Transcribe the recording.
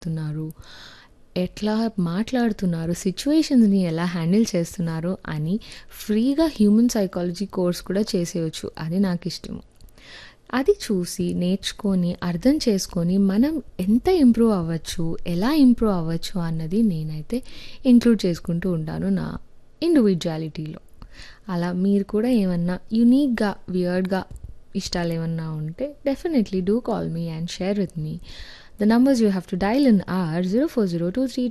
తున్నారు ఎట్లా మాట్లాడుతున్నారు సిచ్యువేషన్స్ని ఎలా హ్యాండిల్ చేస్తున్నారు అని ఫ్రీగా హ్యూమన్ సైకాలజీ కోర్స్ కూడా చేసేయచ్చు అది నాకు ఇష్టము అది చూసి నేర్చుకొని అర్థం చేసుకొని మనం ఎంత ఇంప్రూవ్ అవ్వచ్చు ఎలా ఇంప్రూవ్ అవ్వచ్చు అన్నది నేనైతే ఇంక్లూడ్ చేసుకుంటూ ఉంటాను నా ఇండివిజువాలిటీలో అలా మీరు కూడా ఏమన్నా యునీక్గా వియర్డ్గా ఇష్టాలు ఏమన్నా ఉంటే definitely do call me and share with me The numbers you have to dial in are 04023